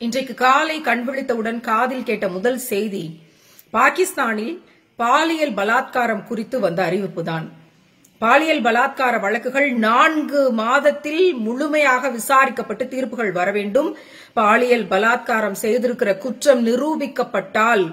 இன்றைக்கு காலை கண் விழித்தவுடன் காதில் கேட்ட முதல் செய்தி பாகிஸ்தானில் பாலியல் பலாத்காரம் குறித்து வந்த அறிவிப்புதான் பாலியல் பலாத்கார வழக்குகள் நான்கு மாதத்தில் முழுமையாக விசாரிக்கப்பட்டு தீர்ப்புகள் வர வேண்டும் பாலியல் பலாத்காரம் செய்திருக்கிற குற்றம் நிரூபிக்கப்பட்டால்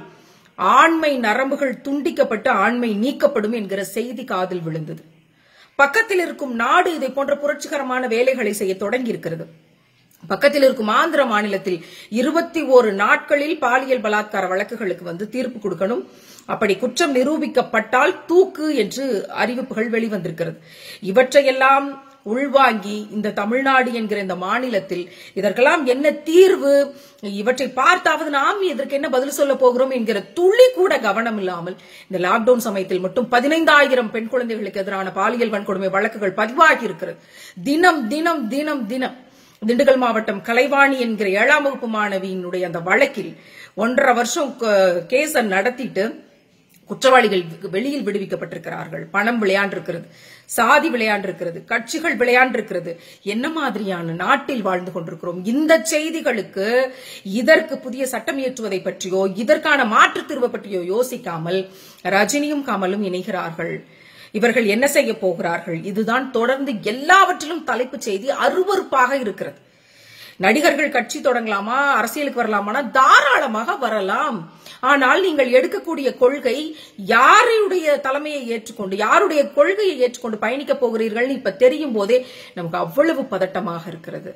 ஆண்மை நரம்புகள் துண்டிக்கப்பட்டு ஆண்மை நீக்கப்படும் என்கிற செய்தி காதில் விழுந்தது பக்கத்தில் இருக்கும் நாடு இதை போன்ற புரட்சிகரமான வேலைகளை செய்ய தொடங்கி இருக்கிறது பக்கத்தில் இருக்கும் ஆந்திர மாநிலத்தில் இருபத்தி ஓரு நாட்களில் பாலியல் பலாத்கார வழக்குகளுக்கு வந்து தீர்ப்பு கொடுக்கணும் அப்படி குற்றம் நிரூபிக்கப்பட்டால் தூக்கு என்று அறிவிப்புகள் வெளிவந்திருக்கிறது இவற்றையெல்லாம் உள்வாங்கி இந்த தமிழ்நாடு என்கிற இந்த மாநிலத்தில் இதற்கெல்லாம் என்ன தீர்வு இவற்றை பார்த்தாவது நாம் இதற்கு என்ன பதில் சொல்ல போகிறோம் என்கிற துளி கூட கவனம் இல்லாமல் இந்த லாக்டவுன் சமயத்தில் மட்டும் பதினைந்தாயிரம் பெண் குழந்தைகளுக்கு எதிரான பாலியல் வன்கொடுமை வழக்குகள் பதிவாகி இருக்கிறது தினம் தினம் தினம் தினம் திண்டுக்கல் மாவட்டம் கலைவாணி என்கிற ஏழாம் வகுப்பு மாணவியினுடைய அந்த வழக்கில் ஒன்றரை வருஷம் கேஸ நடத்திட்டு குற்றவாளிகள் வெளியில் விடுவிக்கப்பட்டிருக்கிறார்கள் பணம் விளையாண்டிருக்கிறது சாதி விளையாண்டிருக்கிறது கட்சிகள் விளையாண்டிருக்கிறது என்ன மாதிரியான நாட்டில் வாழ்ந்து கொண்டிருக்கிறோம் இந்த செய்திகளுக்கு இதற்கு புதிய சட்டம் இயற்றுவதை பற்றியோ இதற்கான மாற்றுத் தீர்வு பற்றியோ யோசிக்காமல் ரஜினியும் கமலும் இணைகிறார்கள் இவர்கள் என்ன செய்ய போகிறார்கள் இதுதான் தொடர்ந்து எல்லாவற்றிலும் தலைப்புச் செய்தி அருவறுப்பாக இருக்கிறது நடிகர்கள் கட்சி தொடங்கலாமா அரசியலுக்கு வரலாமானா தாராளமாக வரலாம் ஆனால் நீங்கள் எடுக்கக்கூடிய கொள்கை யாருடைய தலைமையை ஏற்றுக்கொண்டு யாருடைய கொள்கையை ஏற்றுக்கொண்டு பயணிக்க போகிறீர்கள் இப்ப தெரியும் போதே நமக்கு அவ்வளவு பதட்டமாக இருக்கிறது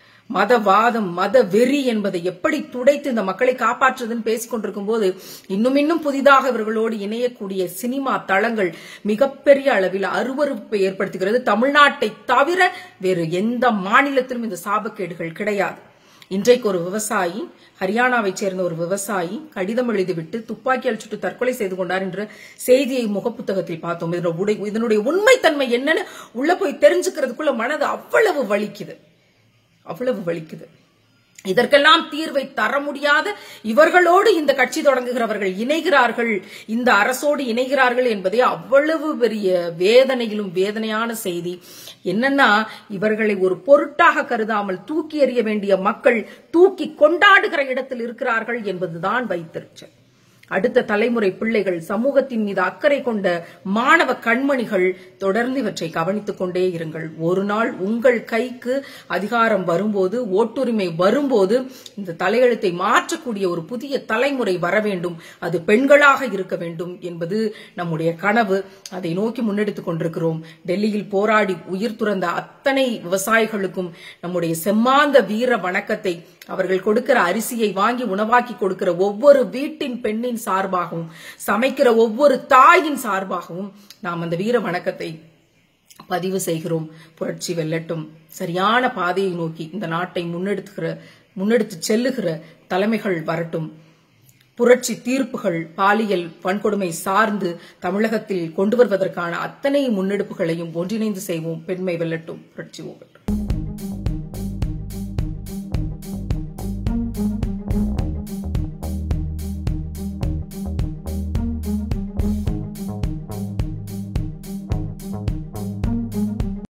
மதவாதம் மத வெறி என்பதை எப்படி துடைத்து இந்த மக்களை காப்பாற்றுதுன்னு பேசிக் கொண்டிருக்கும் போது இன்னும் இன்னும் புதிதாக இவர்களோடு இணையக்கூடிய சினிமா தளங்கள் மிகப்பெரிய அளவில் அருவறுப்பை ஏற்படுத்துகிறது தமிழ்நாட்டை தவிர வேறு எந்த மாநிலத்திலும் இந்த சாபக்கேடுகள் கிடையாது இன்றைக்கு ஒரு விவசாயி ஹரியானாவைச் சேர்ந்த ஒரு விவசாயி கடிதம் எழுதிவிட்டு துப்பாக்கியால் சுட்டு தற்கொலை செய்து கொண்டார் என்ற செய்தியை முகப்புத்தகத்தில் பார்த்தோம் இதனுடைய உண்மைத்தன்மை என்னன்னு உள்ள போய் தெரிஞ்சுக்கிறதுக்குள்ள மனது அவ்வளவு வலிக்குது அவ்வளவு வலிக்குது இதற்கெல்லாம் தீர்வை தர முடியாத இவர்களோடு இந்த கட்சி தொடங்குகிறவர்கள் இணைகிறார்கள் இந்த அரசோடு இணைகிறார்கள் என்பதே அவ்வளவு பெரிய வேதனையிலும் வேதனையான செய்தி என்னன்னா இவர்களை ஒரு பொருட்டாக கருதாமல் தூக்கி எறிய வேண்டிய மக்கள் தூக்கி கொண்டாடுகிற இடத்தில் இருக்கிறார்கள் என்பதுதான் வைத்திருச்சல் அடுத்த தலைமுறை பிள்ளைகள் சமூகத்தின் மீது அக்கறை கொண்ட மாணவ கண்மணிகள் தொடர்ந்து இவற்றை கவனித்துக் கொண்டே இருங்கள் ஒரு நாள் உங்கள் கைக்கு அதிகாரம் வரும்போது ஓட்டுரிமை வரும்போது இந்த தலையெழுத்தை மாற்றக்கூடிய ஒரு புதிய தலைமுறை வர வேண்டும் அது பெண்களாக இருக்க வேண்டும் என்பது நம்முடைய கனவு அதை நோக்கி முன்னெடுத்துக் கொண்டிருக்கிறோம் டெல்லியில் போராடி உயிர் துறந்த அத்தனை விவசாயிகளுக்கும் நம்முடைய செம்மாந்த வீர வணக்கத்தை அவர்கள் கொடுக்கிற அரிசியை வாங்கி உணவாக்கி கொடுக்கிற ஒவ்வொரு வீட்டின் பெண்ணின் சார்பாகவும் சமைக்கிற ஒவ்வொரு தாயின் சார்பாகவும் நாம் அந்த வீர வணக்கத்தை பதிவு செய்கிறோம் புரட்சி வெல்லட்டும் சரியான பாதையை நோக்கி இந்த நாட்டை முன்னெடுத்துகிற முன்னெடுத்து செல்லுகிற தலைமைகள் வரட்டும் புரட்சி தீர்ப்புகள் பாலியல் வன்கொடுமை சார்ந்து தமிழகத்தில் கொண்டு வருவதற்கான அத்தனை முன்னெடுப்புகளையும் ஒன்றிணைந்து செய்வோம் பெண்மை வெல்லட்டும் புரட்சி ஓகட்டும்